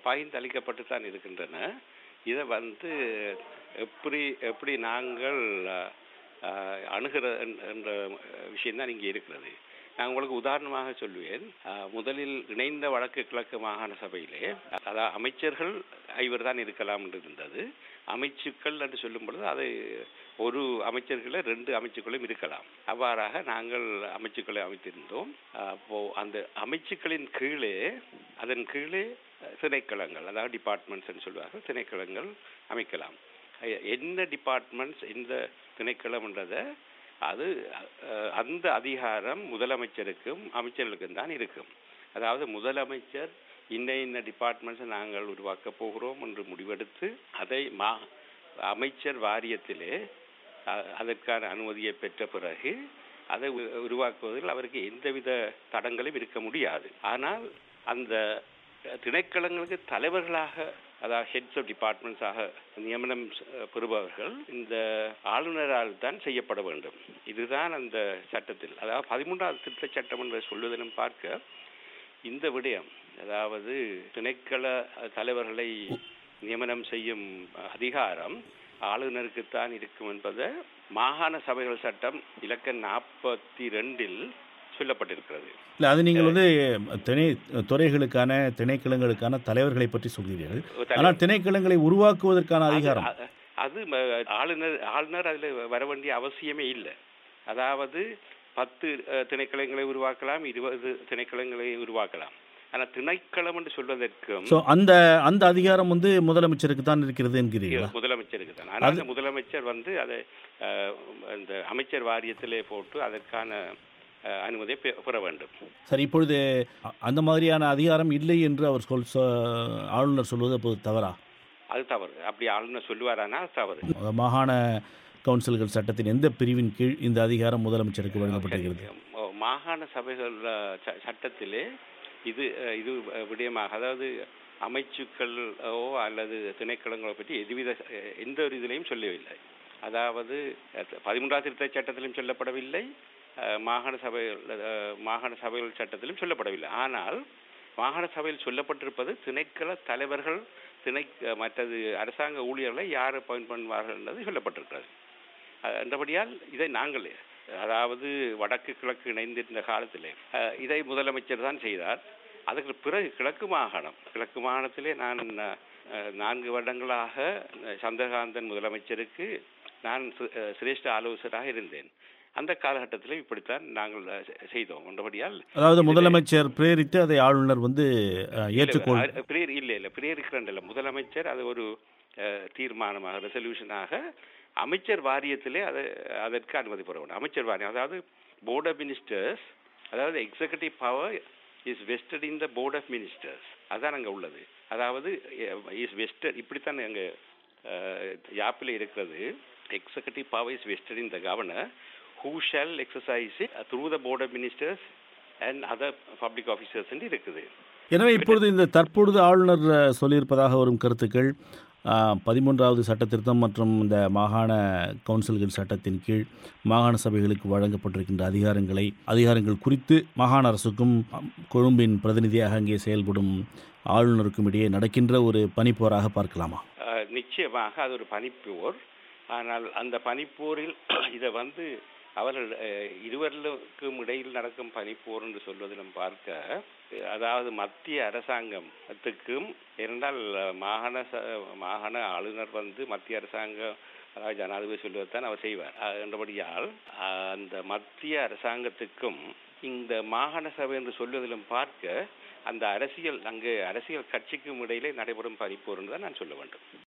பகிர்ந்து அளிக்கப்பட்டு தான் இருக்கின்றன இதை வந்து எப்படி எப்படி நாங்கள் அஹ், அணுகிற என்- என்ற விஷயம்தான் இங்கே இருக்கிறது நான் உங்களுக்கு உதாரணமாக சொல்லுவேன் அஹ், முதலில் இணைந்த வடக்கு கிழக்கு மாகாண சபையிலே அதாவது அமைச்சர்கள் ஐவர் தான் இருக்கலாம் என்று இருந்தது அமைச்சுக்கள் என்று சொல்லும் பொழுது அது ஒரு அமைச்சர்களை ரெண்டு அமைச்சுக்களும் இருக்கலாம் அவ்வாறாக நாங்கள் அமைச்சுக்களை அமைத்திருந்தோம் அப்போ அந்த அமைச்சுக்களின் கீழே அதன் கீழே அஹ், திணைக்களங்கள் அதாவது டிபார்ட்மெண்ட்ஸ் சொல்வார்கள் திணைக்களங்கள் அமைக்கலாம் அஹ், என்ன டிபார்ட்மெண்ட்ஸ் எந்த திணைக்களம்ன்றதை அது அஹ், அந்த அதிகாரம் முதலமைச்சருக்கும் அமைச்சர்களுக்கும் தான் இருக்கும் அதாவது முதலமைச்சர் இன்ன இன்ன டிபார்ட்மெண்ட்ஸை நாங்கள் உருவாக்க போகிறோம் என்று முடிவெடுத்து அதை மா அமைச்சர் வாரியத்திலே அ- அதற்கான அனுமதியை பெற்ற பிறகு அதை உ- உருவாக்குவதில் அவருக்கு எந்தவித தடங்களும் இருக்க முடியாது ஆனால் அந்த திணைக்களங்களுக்கு தலைவர்களாக அதாவது ஹெட்ஸ் ஆஃப் டிபார்ட்மெண்ட்ஸாக நியமனம் ச- பெறுபவர்கள் இந்த ஆளுநரால் தான் செய்யப்பட வேண்டும் இதுதான் அந்த சட்டத்தில் அதாவது பதிமூன்றாவது திருத்த சட்டம் என்று சொல்வதிலும் பார்க்க இந்த விடயம் அதாவது திணைக்கள தலைவர்களை நியமனம் செய்யும் அதிகாரம் ஆளுநருக்குத்தான் இருக்கும் என்பதை மாகாண சபைகள் சட்டம் இலக்கம் நாற்பத்தி ரெண்டில் சொல்லப்பட்டிருக்கிறது இல்லை அது நீங்கள் வந்து திணை துறைகளுக்கான திணைக்களங்களுக்கான தலைவர்களை பற்றி சொல்கிறீர்கள் ஆனால் திணைக்களங்களை உருவாக்குவதற்கான அதிகாரம் அது- அது ம- ஆளுநர் ஆளுநர் அதுல வர வேண்டிய அவசியமே இல்லை அதாவது பத்து அஹ், திணைக்களங்களை உருவாக்கலாம் இருபது திணைக்களங்களை உருவாக்கலாம் ஆனா திணைக்களம் என்று சொல்வதற்கும் ஸோ அந்த அந்த அதிகாரம் வந்து முதலமைச்சருக்கு தான் இருக்கிறது என்கிறீர்களா முதலமைச்சருக்கு தான் ஆனால் அந்த முதலமைச்சர் வந்து அதை அஹ், இந்த அமைச்சர் வாரியத்திலே போட்டு அதற்கான அஹ், அனுமதியை பெ- பெற வேண்டும் சரி இப்பொழுது அ- அந்த மாதிரியான அதிகாரம் இல்லை என்று அவர் சொல் சொ- ஆளுநர் சொல்வது அப்போது தவறா அது தவறு அப்படி ஆளுநர் சொல்லுவாரானா அது தவறு மாகாண கவுன்சில்கள் சட்டத்தின் எந்த பிரிவின் கீழ் இந்த அதிகாரம் முதலமைச்சருக்கு வழங்கப்பட்டிருக்கிறது ஓ, மாகாண சபைகள் அஹ், ச- சட்டத்திலே இது அஹ், இது அஹ், விடயமாக அதாவது அமைச்சுக்களோ அல்லது திணைக்களங்களோ பற்றி எதுவித அஹ், எந்த ஒரு இதிலையும் சொல்லவில்லை அதாவது அஹ், பதிமூன்றாவது திருத்த சட்டத்திலும் சொல்லப்படவில்லை அஹ், மாகாண சபை அஹ், மாகாண சபைகள் சட்டத்திலும் சொல்லப்படவில்லை ஆனால் மாகாண சபையில் சொல்லப்பட்டிருப்பது திணைக்கள தலைவர்கள் திணை அஹ், மற்றது அரசாங்க ஊழியர்களை யார் அப்பாயின்ட் பண்ணுவார்கள் என்பது சொல்லப்பட்டிருக்கிறது அஹ், என்றபடியால் இதை நாங்கள் அதாவது வடக்கு கிழக்கு இணைந்திருந்த காலத்திலே அஹ், இதை முதலமைச்சர் தான் செய்தார் அதுக்கு பிறகு கிழக்கு மாகாணம் கிழக்கு மாகாணத்திலே நான் அஹ், நான்கு வருடங்களாக அஹ், சந்திரகாந்தன் முதலமைச்சருக்கு நான் சி- அஹ், சிரேஷ்ட ஆலோசகராக இருந்தேன் அந்த காலகட்டத்தில் இப்படித்தான் நாங்கள் அஹ், செ- செய்தோம் என்றபடியால் அதாவது முதலமைச்சர் பிரேரித்து அதை ஆளுநர் வந்து அஹ், ஏற்றுக்கொள் இல்ல, பிரேர் இல்ல இல்ல பிரேரிக்கிறேன் இல்ல முதலமைச்சர் அது ஒரு அஹ், தீர்மானமாக ரெசல்யூஷனாக அமைச்சர் வாரியத்திலே அது அதற்கு அனுமதி பெற வேண்டும் அமைச்சர் வாரியம் அதாவது போர்ட் ஆஃப் மினிஸ்டர்ஸ் அதாவது executive power is vested in the board of ministers அதான் அங்க உள்ளது அதாவது இஸ் வெஸ்டட் இப்படித்தான் அங்க யாப்பில் இருக்கிறது executive power is vested in the governor who shall exercise through the board of ministers and other public officers இருக்குது எனவே இப்பொழுது இந்த தற்பொழுது ஆளுநர் அஹ், சொல்லியிருப்பதாக வரும் கருத்துக்கள் அஹ், பதிமூன்றாவது சட்ட திருத்தம் மற்றும் இந்த மாகாண கவுன்சில்கள் சட்டத்தின் கீழ் மாகாண சபைகளுக்கு வழங்கப்பட்டிருக்கின்ற அதிகாரங்களை அதிகாரங்கள் குறித்து மாகாண அரசுக்கும் அம், கொழும்பின் பிரதிநிதியாக அங்கே செயல்படும் ஆளுநருக்கும் இடையே நடக்கின்ற ஒரு பனிப்போராக பார்க்கலாமா அஹ், நிச்சயமாக அது ஒரு பனிப்போர் ஆனால் அந்த பனிப்போரில் இதை வந்து அவர்கள் அஹ், இருவருக்கும் இடையில் நடக்கும் பனிப்போர் என்று சொல்வதிலும் பார்க்க அஹ், அதாவது மத்திய அரசாங்கத்துக்கும் இரண்டால் அஹ், மாகாண ச- மாகாண ஆளுநர் வந்து மத்திய அரசாங்கம் அதாவது ஜனாதிபதி சொல்வதைத்தான் அவர் செய்வார் அஹ், என்றபடியால் அஹ், அந்த மத்திய அரசாங்கத்துக்கும் இந்த மாகாண சபை என்று சொல்வதிலும் பார்க்க அந்த அரசியல் அங்கு அரசியல் கட்சிக்கும் இடையிலே நடைபெறும் பனிப்போர் என்று தான் நான் சொல்ல வேண்டும்